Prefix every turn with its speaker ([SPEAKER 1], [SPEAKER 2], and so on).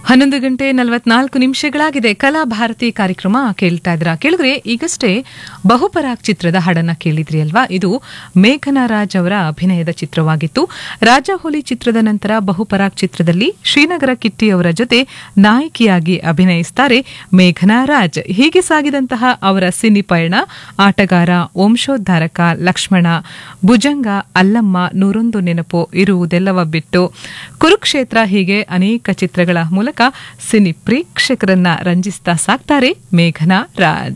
[SPEAKER 1] ಹನ್ನೊಂದು ಗಂಟೆ ನಲವತ್ನಾಲ್ಕು ನಿಮಿಷಗಳಾಗಿದೆ ಕಲಾ ಭಾರತಿ ಕಾರ್ಯಕ್ರಮ ಕೇಳ್ತಾ ಇದ್ರ ಕೇಳಿದ್ರೆ ಈಗಷ್ಟೇ ಬಹುಪರಾಗ್ ಚಿತ್ರದ ಹಾಡನ್ನ ಕೇಳಿದ್ರಿ ಅಲ್ವಾ ಇದು ಮೇಘನಾ ರಾಜ್ ಅವರ ಅಭಿನಯದ ಚಿತ್ರವಾಗಿತ್ತು ರಾಜಾಹುಲಿ ಚಿತ್ರದ ನಂತರ ಬಹುಪರಾಗ್ ಚಿತ್ರದಲ್ಲಿ ಶ್ರೀನಗರ ಕಿಟ್ಟಿ ಅವರ ಜೊತೆ ನಾಯಕಿಯಾಗಿ ಅಭಿನಯಿಸ್ತಾರೆ ಮೇಘನಾ ರಾಜ್ ಹೀಗೆ ಸಾಗಿದಂತಹ ಅವರ ಸಿನಿ ಪಯಣ ಆಟಗಾರ ವಂಶೋದ್ಧಾರಕ ಲಕ್ಷ್ಮಣ ಭುಜಂಗ ಅಲ್ಲಮ್ಮ ನೂರೊಂದು ನೆನಪು ಇರುವುದೆಲ್ಲವ ಬಿಟ್ಟು ಕುರುಕ್ಷೇತ್ರ ಹೀಗೆ ಅನೇಕ ಚಿತ್ರಗಳ ಮೂಲಕ ಸಿನಿ ಪ್ರೇಕ್ಷಕರನ್ನ ರಂಜಿಸ್ತಾ ಸಾಕ್ತಾರೆ ಮೇಘನಾ ರಾಜ್